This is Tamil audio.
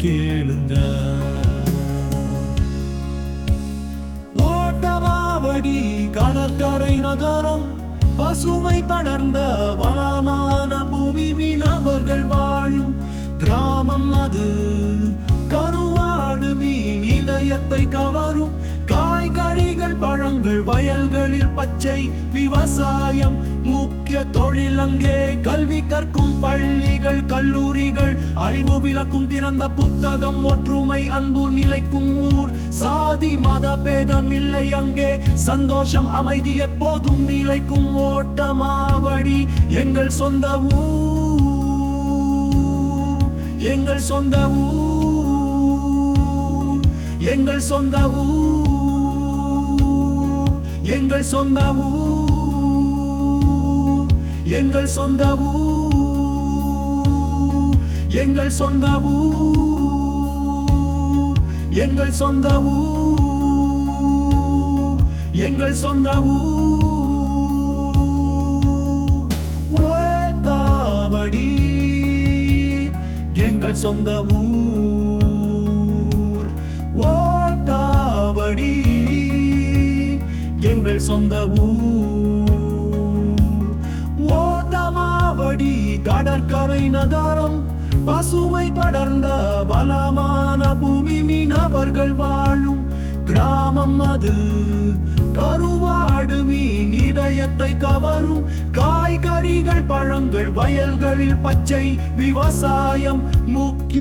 கேளுங்க ஓட்டமாவடி கடற்கரை நகரம் பசுமை படர்ந்த வளமான பூமி மீனவர்கள் வாழும் கிராமம் அது கருவாடு மீன் இதயத்தை கவரும் காய்கறிகள் பழங்கள் வயல்களில் பச்சை விவசாயம் முக்கிய தொழில் அங்கே கல்வி கற்கும் பள்ளிகள் கல்லூரிகள் அறிவு விளக்கும் திறந்த புத்தகம் ஒற்றுமை அன்பு நிலைக்கும் ஊர் சாதி மத பேதம் இல்லை அங்கே சந்தோஷம் அமைதி எப்போதும் நிலைக்கும் ஓட்டமாவடி எங்கள் சொந்த ஊர் எங்கள் சொந்த ஊர் எங்கள் சொந்த ஊர் எங்கள் சொந்த ஊர் எங்கள் சொந்த ஊர் எங்கள் சொந்த ஊர் எங்கள் சொந்த ஊர் எங்கள் சொந்த ஊர் ஓட்டாவடி எங்கள் சொந்த ஊர் ஓட்டாவடி எங்கள் சொந்த ஊர் ஓட்டமாவடி கடற்கரை நகரம் பசுமை படர்ந்த பலமான பூமி மீனவர்கள் வாழும் கிராமம் அது கருவாடு மீன் இதயத்தை கவரும் காய்கறிகள் பழங்கள் வயல்களில் பச்சை விவசாயம் முக்கிய